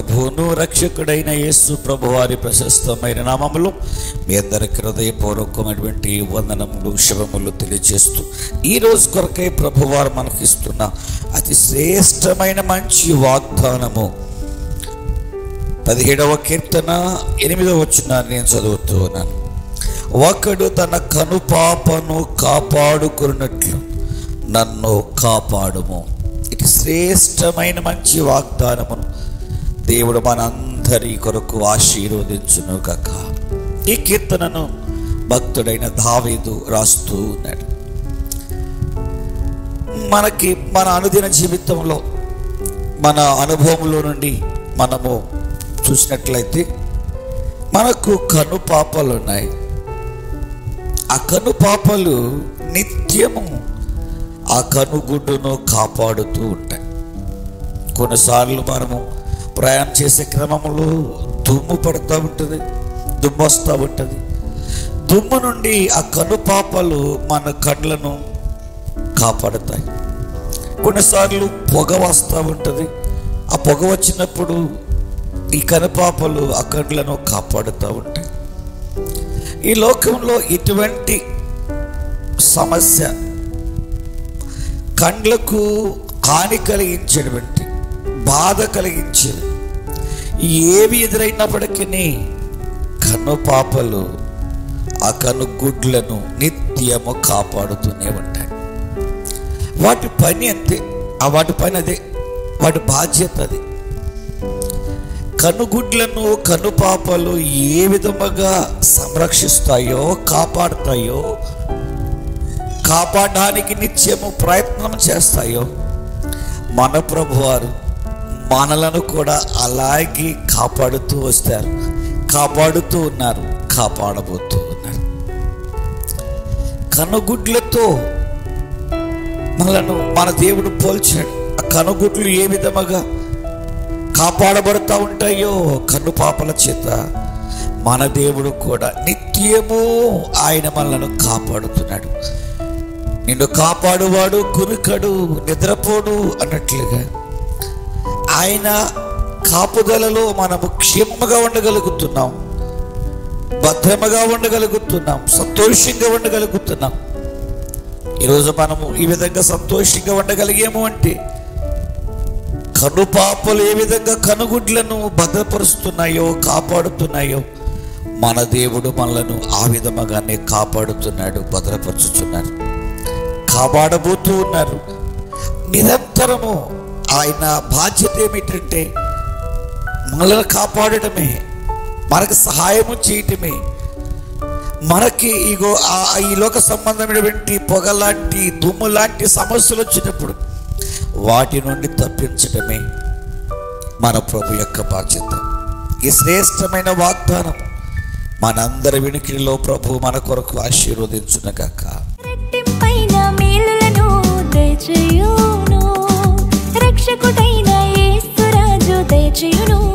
ప్రభువును రక్షకుడైన యేసు ప్రభు వారి ప్రశస్తమైన నామములు మీ అందరికి హృదయపూర్వకమైనటువంటి వందనములు శుభములు తెలియజేస్తూ ఈ రోజు కొరకై ప్రభువారు మనకిస్తున్న అతి శ్రేష్టమైన మంచి వాగ్దానము పదిహేడవ కీర్తన ఎనిమిదవ వచ్చిన నేను చదువుతూ ఉన్నాను ఒకడు తన కనుపాపను కాపాడుకున్నట్లు నన్ను కాపాడుము ఇది శ్రేష్టమైన మంచి వాగ్దానమును దేవుడు మనందరి కొరకు ఆశీర్వదించును గక ఈ కీర్తనను భక్తుడైన దావీదు రాస్తూ ఉన్నాడు మనకి మన అనుదిన జీవితంలో మన అనుభవంలో నుండి మనము చూసినట్లయితే మనకు కను పాపలు ఉన్నాయి ఆ కను పాపలు నిత్యము ఆ కనుగుడ్డును కాపాడుతూ ఉంటాయి కొన్నిసార్లు మనము ప్రయాణం చేసే క్రమంలో దుమ్ము పడుతూ ఉంటుంది దుమ్ము వస్తూ ఉంటుంది దుమ్ము నుండి ఆ కనుపాపలు మన కళ్ళను కాపాడుతాయి కొన్నిసార్లు పొగ వస్తూ ఉంటుంది ఆ పొగ వచ్చినప్పుడు ఈ కనుపాపలు ఆ కళ్ళను కాపాడుతూ ఉంటాయి ఈ లోకంలో ఇటువంటి సమస్య కండ్లకు హాని కలిగించేటువంటి బాధ కలిగించేది ఏవి ఎదురైనప్పటికీ కన్ను పాపలు ఆ కన్ను గుడ్లను నిత్యము కాపాడుతూనే ఉంటాయి వాటి పని అంతే ఆ వాటి పని అదే వాటి బాధ్యత అది కనుగుడ్లను కనుపాపలు ఏ విధముగా సంరక్షిస్తాయో కాపాడుతాయో కాపాడడానికి నిత్యము ప్రయత్నం చేస్తాయో మన ప్రభువారు మనలను కూడా అలాగే కాపాడుతూ వస్తారు కాపాడుతూ ఉన్నారు కాపాడబోతూ ఉన్నారు కనుగుడ్లతో మనలను మన దేవుడు పోల్చాడు ఆ కనుగుడ్లు ఏ విధముగా కాపాడబడుతూ ఉంటాయో కన్ను పాపల చేత మన దేవుడు కూడా నిత్యము ఆయన మనలను కాపాడుతున్నాడు నిన్ను కాపాడువాడు కునుకడు నిద్రపోడు అన్నట్లుగా ఆయన కాపుదలలో మనము క్షేమగా ఉండగలుగుతున్నాం భద్రముగా ఉండగలుగుతున్నాం సంతోషంగా ఉండగలుగుతున్నాం ఈరోజు మనము ఈ విధంగా సంతోషంగా ఉండగలిగాము అంటే కనుపాపలు ఏ విధంగా కనుగుడ్లను భద్రపరుస్తున్నాయో కాపాడుతున్నాయో మన దేవుడు మనలను ఆ విధముగానే కాపాడుతున్నాడు భద్రపరుచుతున్నాడు కాపాడబోతూ ఉన్నారు నిరంతరము ఆయన బాధ్యత ఏమిటంటే మనల్ని కాపాడటమే మనకు సహాయము చేయటమే మనకి ఇగో ఆ- ఈ లోక సంబంధమైనటువంటి పొగ లాంటి దుమ్ము లాంటి సమస్యలు వచ్చినప్పుడు వాటి నుండి తప్పించడమే మన ప్రభు యొక్క బాధ్యత ఈ శ్రేష్టమైన వాగ్దానం మనందరి వినికిడిలో ప్రభు మన కొరకు ఆశీర్వదించునగాక రెట్టింపైన మేలులను దయచేయును రక్షకుడైన యేసురాజు దయచేయును